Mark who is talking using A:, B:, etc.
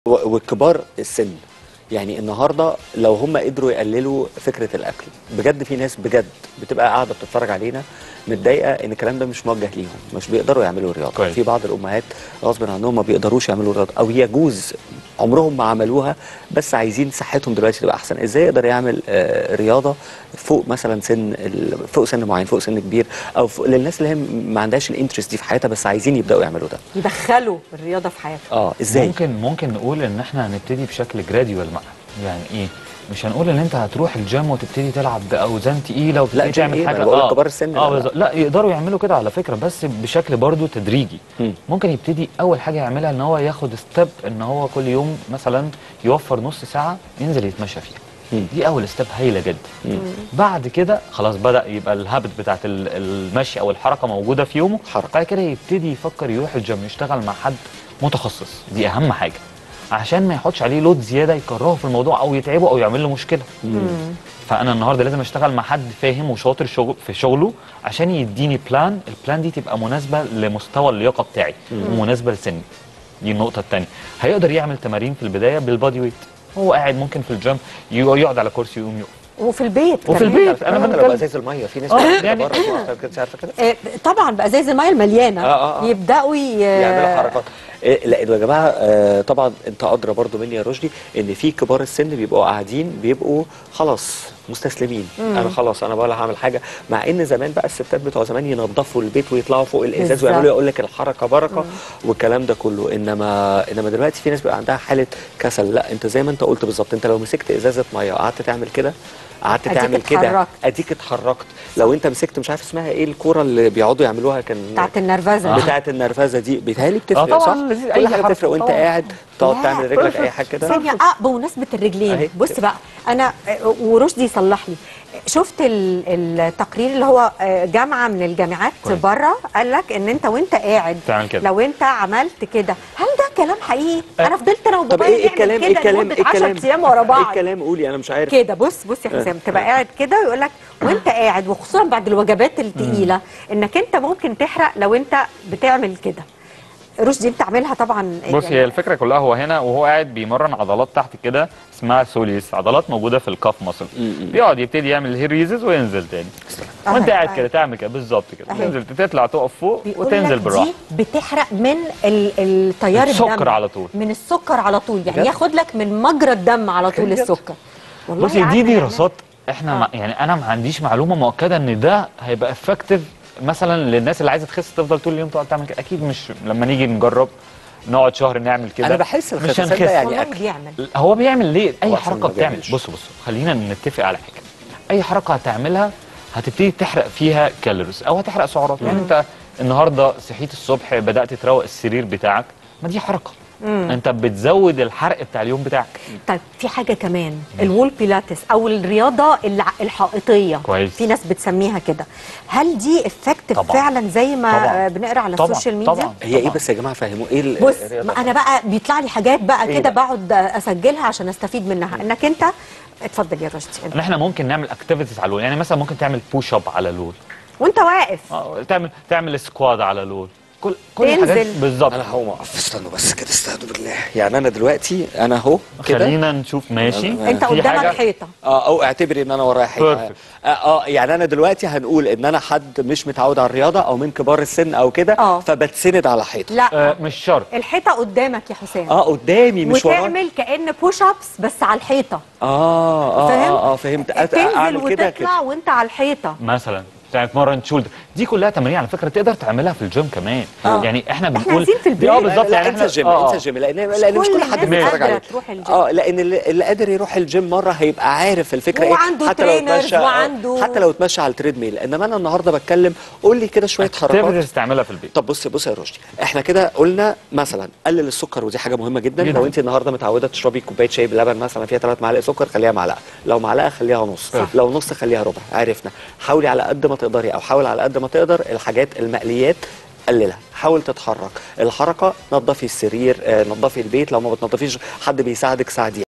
A: و- والكبار السن يعني النهارده لو هم قدروا يقللوا فكره الاكل بجد في ناس بجد بتبقى قاعده بتتفرج علينا متضايقه ان الكلام ده مش موجه ليهم مش بيقدروا يعملوا رياضه
B: كويس.
A: في بعض الامهات غصب عنهم ما بيقدروش يعملوا رياضه او يجوز عمرهم ما عملوها بس عايزين صحتهم دلوقتي تبقى احسن ازاي يقدر يعمل آه، رياضه فوق مثلا سن ال- فوق سن معين فوق سن كبير او فوق للناس اللي هي ما عندهاش الانترست دي في حياتها بس عايزين يبداوا يعملوا ده
C: يدخلوا الرياضه في حياتهم
A: اه ازاي
B: ممكن ممكن نقول ان احنا هنبتدي بشكل جراديوال يعني ايه مش هنقول ان انت هتروح الجيم وتبتدي تلعب باوزان تقيله وتبتدي
A: جيم
B: تعمل
A: إيه؟ ما
B: حاجه
A: أنا بقول لك كبار السن
B: اه
A: لا.
B: بالظبط. لا يقدروا يعملوا كده على فكره بس بشكل برضو تدريجي
A: مم.
B: ممكن يبتدي اول حاجه يعملها ان هو ياخد ستيب ان هو كل يوم مثلا يوفر نص ساعه ينزل يتمشى فيها
A: مم.
B: دي اول ستيب هايله جدا بعد كده خلاص بدا يبقى الهابت بتاعت ال- المشي او الحركه موجوده في يومه
A: حركة.
B: بعد كده يبتدي يفكر يروح الجيم يشتغل مع حد متخصص دي اهم حاجه عشان ما يحطش عليه لود زياده يكرهه في الموضوع او يتعبه او يعمل له مشكله فانا النهارده لازم اشتغل مع حد فاهم وشاطر شغل في شغله عشان يديني بلان البلان دي تبقى مناسبه لمستوى اللياقه بتاعي ومناسبه لسني دي النقطه الثانيه هيقدر يعمل تمارين في البدايه بالبادي ويت هو قاعد ممكن في الجيم يقعد على كرسي يقوم يقف
C: وفي البيت
B: وفي
C: كمان.
B: البيت انا
A: انا
B: بتكلم
A: بقى ازاز الميه في ناس
B: آه،
A: بتعمل كده
B: يعني-
A: بره جوه، كنت عارفه كده
C: آه، طبعا بقى زي الميه المليانه
A: آه، آه.
C: يبداوا ي...
A: يعملوا حركات إيه، لانه يا جماعه آه، طبعا انت ادرى برضو مني يا رشدي ان في كبار السن بيبقوا قاعدين بيبقوا خلاص مستسلمين انا خلاص انا ولا هعمل حاجه مع ان زمان بقى الستات بتوع زمان ينظفوا البيت ويطلعوا فوق الازاز
C: بالظبط.
A: ويعملوا يقول لك الحركه بركه والكلام ده كله انما انما دلوقتي في ناس بقى عندها حاله كسل لا انت زي ما انت قلت بالظبط انت لو مسكت ازازه ميه وقعدت تعمل كده قعدت
C: أديك
A: تعمل كده
C: اتحركت.
A: اديك اتحركت لو انت مسكت مش عارف اسمها ايه الكوره اللي بيقعدوا يعملوها كان
C: بتاعت النرفزه
A: بتاعت النرفزه دي بيتهيألي
B: آه
A: بتفرق
B: طبعاً،
A: صح؟
B: لذيذ.
A: كل
B: أي
A: حاجه
B: حركة
A: بتفرق وانت
B: طبعاً.
A: قاعد تقعد
C: لا،
A: تعمل رجلك اي حاجه كده
C: ثانية اه بمناسبة الرجلين
A: أهي.
C: بص بقى انا آه، ورشدي يصلح لي شفت ال- التقرير اللي هو آه، جامعة من الجامعات
B: كويس.
C: بره قال لك ان انت وانت قاعد
B: تعمل كده.
C: لو انت عملت كده هل ده كلام حقيقي؟ انا فضلت انا
A: طب
C: وبابايا
A: ايه
C: نعمل
A: الكلام ايه
C: كده
A: الكلام
C: لمدة
A: ايه
C: 10
A: الكلام
C: ايام ورا
A: ايه
C: بعض
A: الكلام قولي انا مش عارف
C: كده بص بص يا حسام تبقى قاعد كده ويقول لك وانت قاعد وخصوصا بعد الوجبات التقيله انك انت ممكن تحرق لو انت بتعمل كده رشدي انت عاملها طبعا
B: بص هي الفكره كلها هو هنا وهو قاعد بيمرن عضلات تحت كده اسمها سوليس عضلات موجوده في الكاف مصل بيقعد يبتدي يعمل هيريزز وينزل تاني
C: أهي،
B: وانت قاعد
C: أهي.
B: كده تعمل كده بالظبط كده
C: أهي.
B: تنزل تطلع تقف فوق
C: بيقول
B: وتنزل
C: لك
B: بالراحه
C: دي بتحرق من ال- التيار
B: السكر
C: الدم
B: على طول.
C: من السكر على طول يعني
A: بجد؟
C: ياخد لك من مجرى الدم على طول
A: بجد؟
C: السكر والله
B: بصي
C: عارفة
B: دي
C: يعني.
B: دراسات احنا ما يعني انا ما عنديش معلومه مؤكده ان ده هيبقى افكتيف مثلا للناس اللي عايزه تخس تفضل طول اليوم تقعد تعمل كده اكيد مش لما نيجي نجرب نقعد شهر نعمل كده
A: انا بحس
B: مش
A: الخساسات
B: هنخس
A: ده يعني
C: والله
A: اكل
C: بيعمل
B: هو بيعمل ليه اي
A: هو أصلاً
B: حركه
A: ما
B: بتعمل
A: بيعملش.
B: بص بص خلينا نتفق على حاجه اي حركه هتعملها هتبتدي تحرق فيها كالوريز او هتحرق سعرات يعني انت النهارده صحيت الصبح بدات تروق السرير بتاعك ما دي حركه انت بتزود الحرق بتاع اليوم بتاعك
C: طيب في حاجه كمان الوول بيلاتس او الرياضه الع- الحائطيه
B: كويس.
C: في ناس بتسميها كده هل دي افكتيف
B: طبعاً.
C: فعلا زي ما
B: طبعاً.
C: آه، بنقرا على
B: طبعاً.
C: السوشيال ميديا
B: طبعاً.
A: هي ايه
B: طبعاً.
A: بس يا جماعه فهموا ايه ال-
C: بص
A: الرياضة
C: ما انا بقى بيطلع لي حاجات بقى
A: إيه
C: كده
A: بقى؟
C: بقعد اسجلها عشان استفيد منها انك انت اتفضل يا رشدي
B: ان احنا ممكن نعمل اكتيفيتيز على اللول يعني مثلا ممكن تعمل بوش اب على اللول
C: وانت واقف
B: آه، تعمل تعمل سكواد على اللول كل كل
C: تنزل.
B: الحاجات بالظبط
A: انا هقوم اقف استنوا بس كده استهدوا بالله يعني انا دلوقتي انا اهو كده
B: خلينا نشوف ماشي
C: انت
B: في
C: قدامك
B: حاجة-
C: حيطه
A: اه او اعتبري ان انا ورايا حاجه
B: Perfect.
A: آه, اه يعني انا دلوقتي هنقول ان انا حد مش متعود على الرياضه او من كبار السن او كده
C: آه.
A: فبتسند على حيطه
C: لا
B: آه مش شرط
C: الحيطه قدامك يا حسام
A: اه قدامي مش ورايا
C: وتعمل كأن بوش ابس بس على الحيطه
A: اه اه
C: فاهم؟
A: اه, آه فهمت أت-
C: تنزل
A: اعمل كده كده
C: وتطلع وانت على الحيطه
B: مثلا تتمرن شولدر دي كلها تمارين على فكره تقدر تعملها في الجيم كمان
C: آه.
B: يعني احنا
C: إحنا
B: بنقول
C: عايزين في البيت.
B: دي اه بالظبط
A: لا
B: يعني
A: انسى
B: احنا
A: الجيم
B: آه،
A: انسى
B: آه.
A: الجيم لان لان مش
C: كل
A: كل حد
C: الناس
A: بيتفرج
C: قادرة
A: عليه
C: تروح الجيم.
A: اه لان اللي, اللي قادر يروح الجيم مره هيبقى عارف الفكره ايه
C: وعنده
A: حتى لو
C: trainers
A: اتمشى آه،
C: وعنده-
A: حتى لو اتمشى على التريد ميل انما انا النهارده بتكلم قول لي كده شويه حركات
B: activities تعملها في البيت
A: طب بص بص يا رشدي احنا كده قلنا مثلا قلل السكر ودي حاجه مهمه جدا
B: جداً.
A: لو انت النهارده متعوده تشربي كوبايه شاي بلبن مثلا فيها ثلاث معالق سكر خليها معلقه لو معلقه خليها نص
B: صح.
A: لو نص خليها ربع عرفنا حاولي على قد ما تقدري او حاول على قد ما تقدر الحاجات المقليات قللها حاول تتحرك الحركه نظفي السرير آه، نظفي البيت لو ما بتنظفيش حد بيساعدك ساعديه